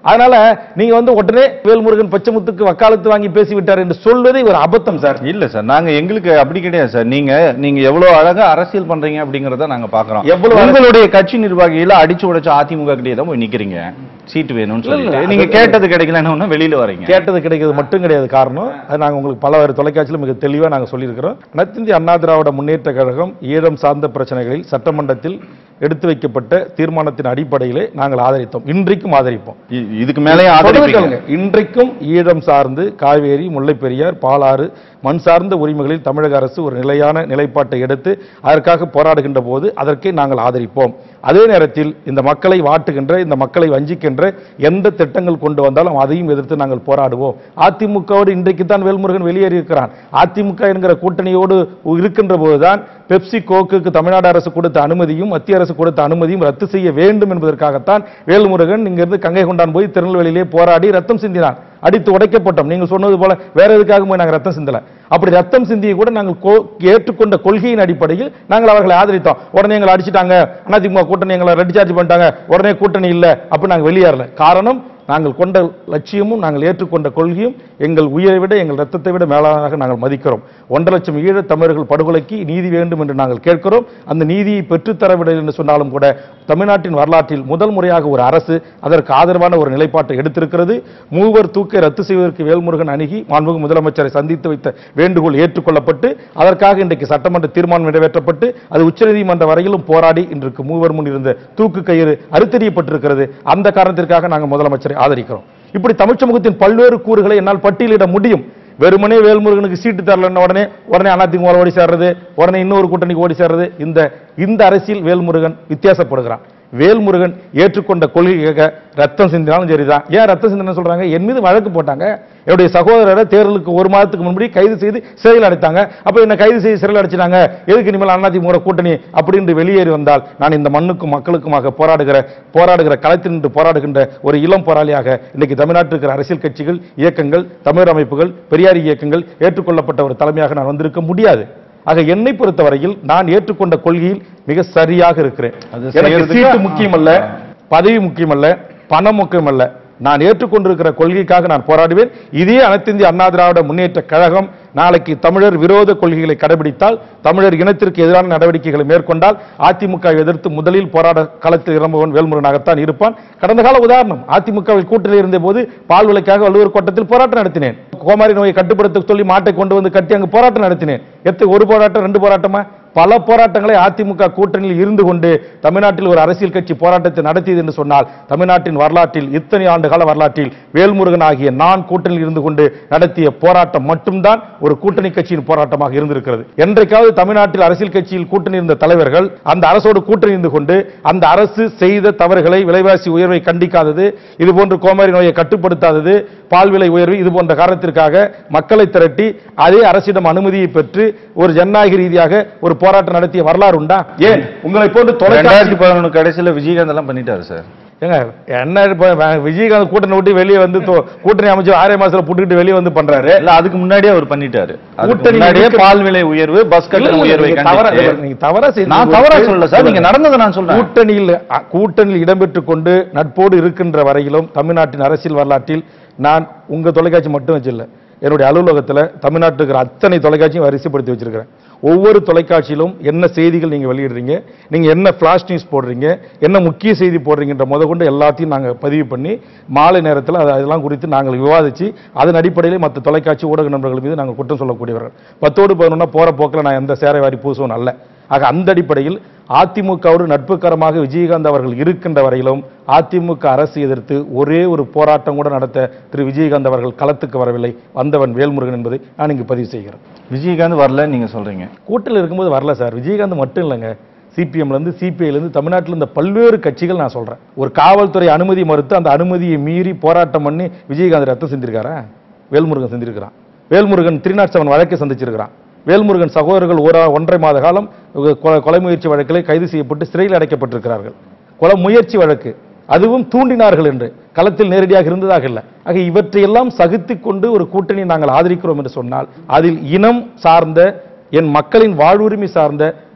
அதனால நீங்க வந்து உடனே வேல்முருகன் பச்சைமுத்துக்கு வக்காலத்து வாங்கி பேசிவிட்டார் என்று சொல்வதே ஒரு அபத்தம் சார் இல்ல சார் நாங்க எங்களுக்கு அப்படி கிடையாது சார் நீங்க நீங்க எவ்வளவு அழகா அரசியல் பண்றீங்க அப்படிங்கறத நாங்க பாக்குறோம் எவ்வளவு அழகா- உங்களுடைய கட்சி நிர்வாகிகள அடிச்சு உடைச்சு அதிமுக கிட்டே தான் போய் நிக்கிறீங்க சீட்டு வேணும்னு சொல்லிட்டு இல்ல, நீங்க அது- கேட்டது கிடைக்கலன்னு வெளியில வரீங்க கேட்டது கிடைக்கிறது மட்டும் கிடையாது காரணம் அது நாங்கள் உங்களுக்கு பல தொலைக்காட்சியில் மிக தெளிவாக நாங்கள் சொல்லியிருக்கிறோம் அனைத்திந்திய அண்ணா திராவிட முன்னேற்ற கழகம் ஈழம் சார்ந்த பிரச்சனைகளில் சட்டமன்றத்தில் எடுத்து வைக்கப்பட்ட தீர்மானத்தின் அடிப்படையிலே நாங்கள் ஆதரித்தோம் இன்றைக்கும் ஆதரிப்போம் இ- இதுக்கு மேலேயும் தொடர்ந்து ஆதரிப்பீங்க கேளுங்க. இன்றைக்கும் ஈழம் சார்ந்து காவேரி முல்லை பெரியார் பாலாறு மண் சார்ந்த உரிமைகளில் தமிழக அரசு ஒரு நிலையான நிலைப்பாட்டை எடுத்து அதற்காக போராடுகின்ற போது அதற்கே நாங்கள் ஆதரிப்போம் அதே நேரத்தில் இந்த மக்களை வாட்டுகின்ற இந்த மக்களை வஞ்சிக்கின்ற எந்த திட்டங்கள் கொண்டு வந்தாலும் அதையும் எதிர்த்து நாங்கள் போராடுவோம் அதிமுகவோடு இன்றைக்கு தான் வேல்முருகன் வெளியேறி இருக்கிறான் அதிமுக என்கிற கூட்டணியோடு இருக்கின்ற போதுதான் பெப்சி கோக்குக்கு தமிழ்நாடு அரசு கொடுத்த அனுமதியும் மத்திய அரசு கொடுத்த அனுமதியும் ரத்து செய்ய வேண்டும் என்பதற்காகத்தான் வேல்முருகன் இங்கிருந்து கங்கை கொண்டான் போய் திருநெல்வேலியிலே போராடி ரத்தம் சிந்தினான் அடித்து உடைக்கப்பட்டோம் நீங்கள் சொன்னது போல வேற எதுக்காக போய் நாங்கள் ரத்தம் சிந்தல அப்படி ரத்தம் சிந்தியை கூட நாங்கள் கோ- ஏற்றுக்கொண்ட கொள்கையின் அடிப்படையில் நாங்கள் அவர்களை ஆதரித்தோம் உடனே எங்களை அடிச்சிட்டாங்க அதிமுக கூட்டணி எங்களை ரெட் சார்ஜ் பண்ணிட்டாங்க உடனே கூட்டணி இல்லை அப்படி நாங்கள் வெளியேறல காரணம் நாங்கள் கொண்ட லட்சியமும் நாங்கள் ஏற்றுக்கொண்ட கொள்கையும் எங்கள் உயிரை விட எங்கள் ரத்தத்தை விட மேலாக நாங்கள் மதிக்கிறோம் ஒன்றரை லட்சம் ஈழத் தமிழர்கள் படுகொலைக்கு நீதி வேண்டும் என்று நாங்கள் கேட்கிறோம் அந்த நீதியை பெற்றுத்தரவில்லை என்று சொன்னாலும் கூட தமிழ்நாட்டின் வரலாற்றில் முதல் முறையாக ஒரு அரசு அதற்கு ஆதரவான ஒரு நிலைப்பாட்டை எடுத்திருக்கிறது மூவர் தூக்கை ரத்து செய்வதற்கு வேல்முருகன் அணுகி மாண்புமிகு முதலமைச்சரை சந்தித்து வைத்த வேண்டுகோள் ஏற்றுக்கொள்ளப்பட்டு அதற்காக இன்றைக்கு சட்டமன்ற தீர்மானம் நிறைவேற்றப்பட்டு அது உச்சநீதிமன்ற வரையிலும் போராடி இன்றைக்கு மூவர் முன் இருந்த தூக்கு கயிறு அறுத்தெறியப்பட்டிருக்கிறது அந்த காரணத்திற்காக நாங்கள் முதலமைச்சரை ஆதரிக்கிறோம் இப்படி தமிழ் சமூகத்தின் பல்வேறு கூறுகளை என்னால் பட்டியலிட முடியும் வெறுமனே வேல்முருகனுக்கு சீட்டு தரலன்ன உடனே உடனே அதிமுக ஓடி சேர்றது உடனே இன்னொரு கூட்டணிக்கு ஓடி சேர்றது இந்த இந்த அரசியல் வேல்முருகன் வித்தியாசப்படுகிறான் வேல்முருகன் ஏற்றுக்கொண்ட கொள்கைக்காக ரத்தம் சிந்தினாலும் சரிதான் ஏன் ரத்தம் சிந்தினா சொல்றாங்க என் மீது வழக்கு போட்டாங்க என்னுடைய சகோதரரை தேர்தலுக்கு ஒரு மாதத்துக்கு முன்னாடி கைது செய்து சிறையில் அடைத்தாங்க அப்ப என்ன கைது செய்து சிறையில் அடைச்சிட்டாங்க எதுக்கு இனிமேல் அதிமுக கூட்டணி அப்படின்னு வெளியேறி வந்தால் நான் இந்த மண்ணுக்கும் மக்களுக்குமாக போராடுகிற போராடுகிற களத்தில் நின்று போராடுகின்ற ஒரு இளம் போராளியாக இன்னைக்கு தமிழ்நாட்டில் இருக்கிற அரசியல் கட்சிகள் இயக்கங்கள் தமிழர் அமைப்புகள் பெரியாரி இயக்கங்கள் ஏற்றுக்கொள்ளப்பட்ட ஒரு தலைமையாக நான் வந்திருக்க முடியாது ஆக என்னை பொறுத்தவரையில் நான் ஏற்றுக்கொண்ட கொள்கையில் மிக சரியாக இருக்கிறேன் அது எனக்கு செய்யறதுக்கு- சீட்டு முக்கியமல்ல பதவி முக்கியமல்ல பணம் முக்கியமல்ல நான் ஏற்றுக்கொண்டிருக்கிற கொள்கைக்காக நான் போராடுவேன் இதே அனைத்திந்திய அண்ணா திராவிட முன்னேற்ற கழகம் நாளைக்கு தமிழர் விரோத கொள்கைகளை கடைபிடித்தால் தமிழர் இனத்திற்கு எதிரான நடவடிக்கைகளை மேற்கொண்டால் அதிமுக வை எதிர்த்து முதலில் போராட களத்தில் இறங்குவன் வேல்முருகனாகத்தான் இருப்பான் கடந்த கால உதாரணம் அதிமுகவில் கூட்டணியில் இருந்த போது பால் விலைக்காக வள்ளுவர் கோட்டத்தில் போராட்டம் நடத்தினேன் கோமாரி நோயை கட்டுப்படுத்த சொல்லி மாட்டை கொண்டு வந்து கட்டி அங்கு போராட்டம் நடத்தினேன் எத்தனை ஒரு போராட்டம் ரெண்டு போராட்டமா பல போராட்டங்களை அதிமுக கூட்டணியில் இருந்து கொண்டு தமிழ்நாட்டில் ஒரு அரசியல் கட்சி போராட்டத்தை நடத்தியது என்று சொன்னால் தமிழ்நாட்டின் வரலாற்றில் இத்தனை ஆண்டு கால வரலாற்றில் வேல்முருகன் ஆகிய நான் கூட்டணியில் இருந்து கொண்டு நடத்திய போராட்டம் மட்டும்தான் ஒரு கூட்டணி கட்சியின் போராட்டமாக இருந்திருக்கிறது என்றைக்காவது தமிழ்நாட்டில் அரசியல் கட்சியில் கூட்டணி இருந்த தலைவர்கள் அந்த அரசோடு கூட்டணி இருந்து கொண்டு அந்த அரசு செய்த தவறுகளை விலைவாசி உயர்வை கண்டிக்காதது இது போன்று கோமாரி நோயை கட்டுப்படுத்தாதது பால் விலை உயர்வு இது போன்ற காரணத்திற்காக மக்களை திரட்டி அதே அரசிடம் அனுமதியை பெற்று ஒரு ஜனநாயக ரீதியாக ஒரு போராட்டம் நடத்திய வரலாறு உண்டா ஏன் உங்களை போன்று தொலைக்காட்சி ரெண்டாயிரத்தி பதினொன்று கடைசியில விஜயகாந்த் எல்லாம் பண்ணிட்டாரு சார் ஏங்க என்ன இப்ப வே- விஜயகாந்த் கூட்டணி விட்டு வெளியே வந்து தோ- கூட்டணி அமைச்சு ஆறே மாசத்துல புட்டுக்கிட்டு வெளியே வந்து பண்றாரு இல்ல அதுக்கு முன்னாடியே அவர் பண்ணிட்டாரு அதுக்கு கூட்டணி முன்னாடியே இருக்கிற- பால் விலை உயர்வு பஸ் கட்டண இல்ல, உயர்வை நீங்க தவறா கண்டிச்சு. நீங்க தவறா செய்தி- நான் தவறா சொல்லல சார் நீங்க நடந்ததை நான் சொல்றேன் கூட்டணியில் அ, கூட்டணியில் இடம்பெற்றுக் கொண்டு நட்போடு இருக்கின்ற வரையிலும் தமிழ்நாட்டின் அரசியல் வரலாற்றில் நான் உங்க தொலைக்காட்சி மட்டும் வச்சில்ல என்னுடைய அலுவலகத்துல தமிழ்நாட்டில் இருக்கிற அத்தனை தொலைக்காட்சியும் வரிசைப்படுத்தி வச்சிருக்கிறேன் ஒவ்வொரு தொலைக்காட்சியிலும் என்ன செய்திகள் நீங்க வெளியிடுறீங்க நீங்க என்ன ஃபிளாஷ் நியூஸ் போடுறீங்க என்ன முக்கிய செய்தி போடுறீங்கன்ற முத கொண்டு எல்லாத்தையும் நாங்க பதிவு பண்ணி மாலை நேரத்தில் அது அதெல்லாம் குறித்து நாங்கள் விவாதிச்சு அதன் அடிப்படையிலே மற்ற தொலைக்காட்சி ஊடக நண்பர்கள் மீது நாங்கள் குற்றம் சொல்லக்கூடியவர்கள் பத்தோடு பதினொன்னா போற போக்கில் நான் எந்த சேரை வாரி பூசுவன் அல்ல ஆக அந்த அடிப்படையில் அதிமுகவோடு நட்புக்கரமாக விஜயகாந்த் அவர்கள் இருக்கின்ற வரையிலும் அதிமுக அரசு எதிர்த்து ஒரே ஒரு போராட்டம் கூட நடத்த திரு விஜயகாந்த் அவர்கள் களத்துக்கு வரவில்லை வந்தவன் வேல்முருகன் என்பதை நான் இங்கு பதிவு செய்கிறேன் விஜயகாந்த் வரல நீங்க சொல்றீங்க கூட்டணியில் இருக்கும்போது வரல சார் விஜயகாந்த் மட்டும் இல்லைங்க சிபிஎம்ல இருந்து சிபிஐல இருந்து தமிழ்நாட்டில் இருந்த பல்வேறு கட்சிகள் நான் சொல்றேன் ஒரு காவல்துறை அனுமதி மறுத்து அந்த அனுமதியை மீறி போராட்டம் பண்ணி விஜயகாந்த் ரத்தம் செஞ்சிருக்காரா வேல்முருகன் செஞ்சிருக்கிறான் வேல்முருகன் த்ரீ நாட் செவன் வழக்கை சந்திச்சிருக்கிறான் வேல்முருகன் சகோதரர்கள் ஒரு ஒன்றரை மாத காலம் கொ- கொலை முயற்சி வழக்கில் கைது செய்யப்பட்டு சிறையில் அடைக்கப்பட்டிருக்கிறார்கள் கொலை முயற்சி வழக்கு அதுவும் தூண்டினார்கள் என்று களத்தில் நேரடியாக இருந்ததாக இல்லை ஆக இவற்றையெல்லாம் சகித்துக் கொண்டு ஒரு கூட்டணி நாங்கள் ஆதரிக்கிறோம் என்று சொன்னால் அதில் இனம் சார்ந்த என் மக்களின் வாழ்வுரிமை சார்ந்த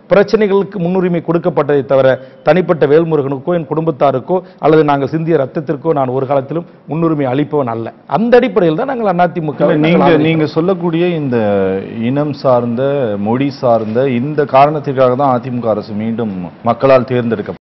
பிரச்சனைகளுக்கு முன்னுரிமை கொடுக்கப்பட்டதை தவிர தனிப்பட்ட வேல்முருகனுக்கோ என் குடும்பத்தாருக்கோ அல்லது நாங்கள் சிந்திய ரத்தத்திற்கோ நான் ஒரு காலத்திலும் முன்னுரிமை அளிப்பவன் அல்ல அந்த அடிப்படையில் தான் நாங்கள் அதிமுக இல்ல, நீங்க நீங்க சொல்லக்கூடிய இந்த இனம் சார்ந்த மொழி சார்ந்த இந்த காரணத்திற்காக தான் அதிமுக அரசு மீண்டும் மக்களால் தேர்ந்தெடுக்க